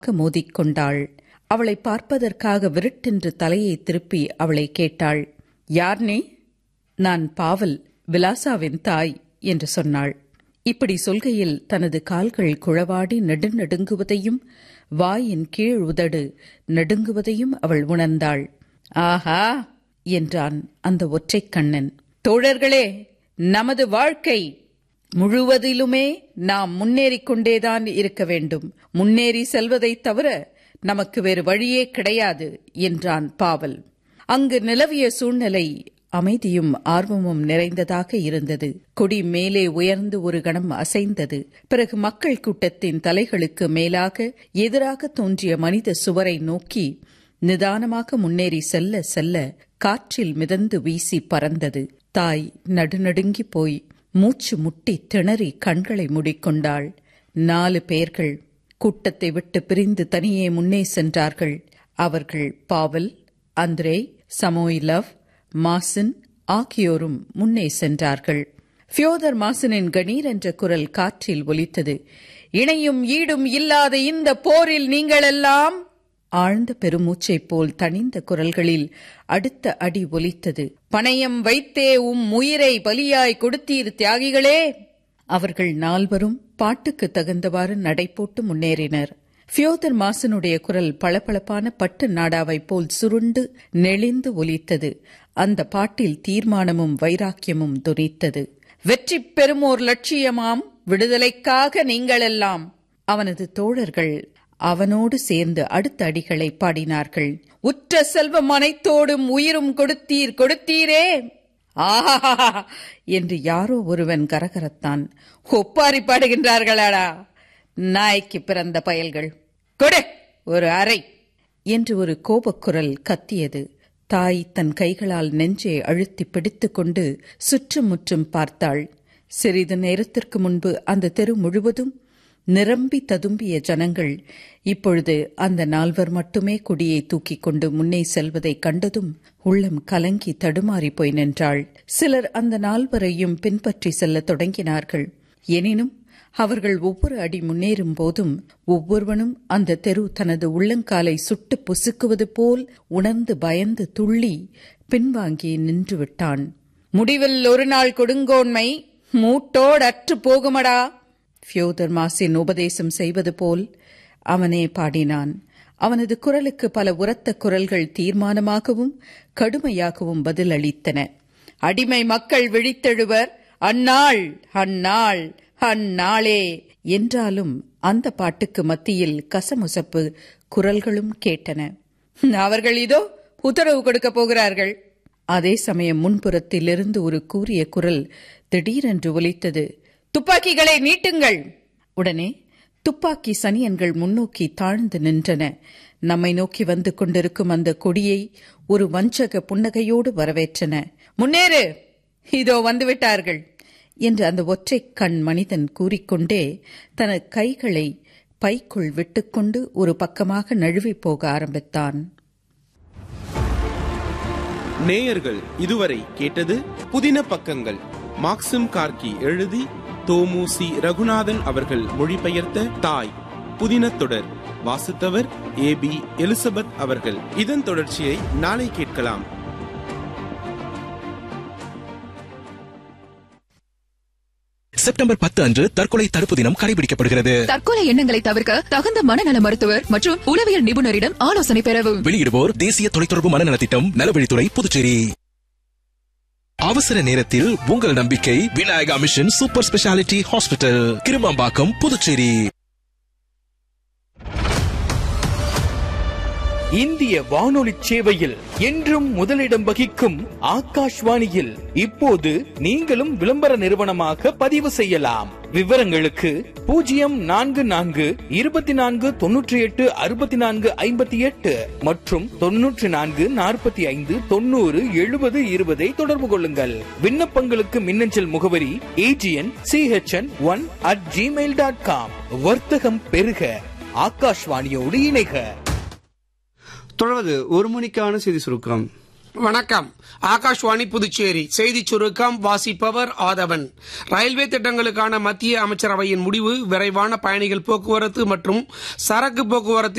மோதிக்கொண்டாள் அவளை பார்ப்பதற்காக விருட்டென்று தலையை திருப்பி அவளை கேட்டாள் யார் நீ நான் பாவல் விலாசாவின் தாய் என்று சொன்னாள் இப்படி சொல்கையில் தனது கால்கள் குழவாடி நெடுநடுங்குவதையும் வாயின் கீழ் உதடு நடுங்குவதையும் அவள் உணர்ந்தாள் ஆஹா என்றான் அந்த ஒற்றைக் கண்ணன் தோழர்களே நமது வாழ்க்கை முழுவதிலுமே நாம் முன்னேறிக் கொண்டேதான் இருக்க வேண்டும் முன்னேறி செல்வதைத் தவிர நமக்கு வேறு வழியே கிடையாது என்றான் பாவல் அங்கு நிலவிய சூழ்நிலை அமைதியும் ஆர்வமும் நிறைந்ததாக இருந்தது கொடி மேலே உயர்ந்து ஒரு கணம் அசைந்தது பிறகு மக்கள் கூட்டத்தின் தலைகளுக்கு மேலாக எதிராக தோன்றிய மனித சுவரை நோக்கி நிதானமாக முன்னேறி செல்ல செல்ல காற்றில் மிதந்து வீசி பறந்தது தாய் நடுநடுங்கி போய் மூச்சு முட்டி திணறி கண்களை மூடிக்கொண்டாள் நாலு பேர்கள் கூட்டத்தை விட்டு பிரிந்து தனியே முன்னே சென்றார்கள் அவர்கள் பாவல் அந்திரே சமோயிலவ் மாசின் ஆகியோரும் முன்னே சென்றார்கள் ஃபியோதர் மாசனின் கணீர் என்ற குரல் காற்றில் ஒலித்தது இணையும் ஈடும் இல்லாத இந்த போரில் நீங்களெல்லாம் ஆழ்ந்த பெருமூச்சைப் போல் தனிந்த குரல்களில் அடுத்த அடி ஒலித்தது பணயம் வைத்தே உம் உயிரை பலியாய் கொடுத்தீர் தியாகிகளே அவர்கள் நால்வரும் பாட்டுக்கு தகுந்தவாறு நடைபோட்டு முன்னேறினர் ஃபியோதர் மாசனுடைய குரல் பளபளப்பான பட்டு நாடாவைப் போல் சுருண்டு நெளிந்து ஒலித்தது அந்த பாட்டில் தீர்மானமும் வைராக்கியமும் துணித்தது வெற்றி பெறுமோர் லட்சியமாம் விடுதலைக்காக நீங்களெல்லாம் அவனது தோழர்கள் அவனோடு சேர்ந்து அடுத்த அடிகளை பாடினார்கள் உற்ற செல்வம் அனைத்தோடும் உயிரும் கொடுத்தீர் கொடுத்தீரே ஆஹா என்று யாரோ ஒருவன் கரகரத்தான் ஒப்பாரி பாடுகின்றார்களாடா நாய்க்கு பிறந்த பயல்கள் கொடு ஒரு அறை என்று ஒரு கோபக்குரல் கத்தியது தாய் தன் கைகளால் நெஞ்சை அழுத்தி பிடித்துக்கொண்டு சுற்றும் முற்றும் பார்த்தாள் சிறிது நேரத்திற்கு முன்பு அந்த தெரு முழுவதும் நிரம்பி ததும்பிய ஜனங்கள் இப்பொழுது அந்த நால்வர் மட்டுமே கொடியை தூக்கிக் கொண்டு முன்னே செல்வதைக் கண்டதும் உள்ளம் கலங்கி தடுமாறி போய் நின்றாள் சிலர் அந்த நால்வரையும் பின்பற்றி செல்லத் தொடங்கினார்கள் எனினும் அவர்கள் ஒவ்வொரு அடி முன்னேறும் போதும் ஒவ்வொருவனும் அந்த தெரு தனது உள்ளங்காலை சுட்டு பொசுக்குவது போல் உணர்ந்து பயந்து துள்ளி பின்வாங்கி நின்று விட்டான் முடிவில் ஒரு நாள் கொடுங்கோன்மை மூட்டோடற்று போகுமடா ஃபியோதர் மாசின் உபதேசம் செய்வது போல் அவனே பாடினான் அவனது குரலுக்கு பல உரத்த குரல்கள் தீர்மானமாகவும் கடுமையாகவும் பதிலளித்தன அடிமை மக்கள் விழித்தெழுவர் அந்நாள் அந்நாள் அந்நாளே என்றாலும் அந்த பாட்டுக்கு மத்தியில் கசமுசப்பு குரல்களும் கேட்டன அவர்கள் இதோ உத்தரவு கொடுக்க போகிறார்கள் அதே சமயம் முன்புறத்திலிருந்து ஒரு கூறிய குரல் திடீரென்று ஒலித்தது துப்பாக்கிகளை நீட்டுங்கள் உடனே துப்பாக்கி சனியன்கள் முன்னோக்கி தாழ்ந்து நின்றன நம்மை நோக்கி வந்து கொண்டிருக்கும் அந்த கொடியை ஒரு வஞ்சக புன்னகையோடு வரவேற்றன முன்னேறு இதோ வந்துவிட்டார்கள் என்று அந்த ஒற்றை கண் மனிதன் கூறிக்கொண்டே தன கைகளை பைக்குள் விட்டுக்கொண்டு ஒரு பக்கமாக நழுவி போக ஆரம்பித்தான் நேயர்கள் இதுவரை கேட்டது புதின பக்கங்கள் மாக்சிம் கார்கி எழுதி தோமுசி ரகுநாதன் அவர்கள் மொழிபெயர்த்த தாய் புதின தொடர் வாசித்தவர் ஏ பி எலிசபெத் அவர்கள் இதன் தொடர்ச்சியை நாளை கேட்கலாம் செப்டம்பர் பத்து அன்று தற்கொலை தடுப்பு தினம் கடைபிடிக்கப்படுகிறது தற்கொலை எண்ணங்களை தவிர்க்க தகுந்த மனநல மருத்துவர் மற்றும் உளவியல் நிபுணரிடம் ஆலோசனை பெறவும் வெளியிடுவோர் தேசிய தொலைத்தொடர்பு மனநலத்திட்டம் நலவழித்துறை புதுச்சேரி அவசர நேரத்தில் உங்கள் நம்பிக்கை Vinayaka mission super speciality hospital Kirumampakkam Puducherry இந்திய வானொலி சேவையில் என்றும் முதலிடம் வகிக்கும் ஆகாஷ்வாணியில் இப்போது நீங்களும் விளம்பர நிறுவனமாக பதிவு செய்யலாம் விவரங்களுக்கு பூஜ்ஜியம் நான்கு நான்கு இருபத்தி நான்கு தொன்னூற்றி எட்டு அறுபத்தி நான்கு ஐம்பத்தி எட்டு மற்றும் தொன்னூற்றி நான்கு நாற்பத்தி ஐந்து தொண்ணூறு எழுபது இருபதை தொடர்பு கொள்ளுங்கள் விண்ணப்பங்களுக்கு மின்னஞ்சல் முகவரி AGN CHN one at Gmail dot com வர்த்தகம் பெருக ஆகாஷ்வாணியோடு இணைக தொடர்வது ஒரு மணிக்கான செய்தி சுருக்கம் வணக்கம் ஆகாஷ்வாணி புதுச்சேரி செய்திச் சுருக்கம் வாசிப்பவர் ஆதவன் ரயில்வே திட்டங்களுக்கான மத்திய அமைச்சரவையின் முடிவு விரைவான பயணிகள் போக்குவரத்து மற்றும் சரக்கு போக்குவரத்து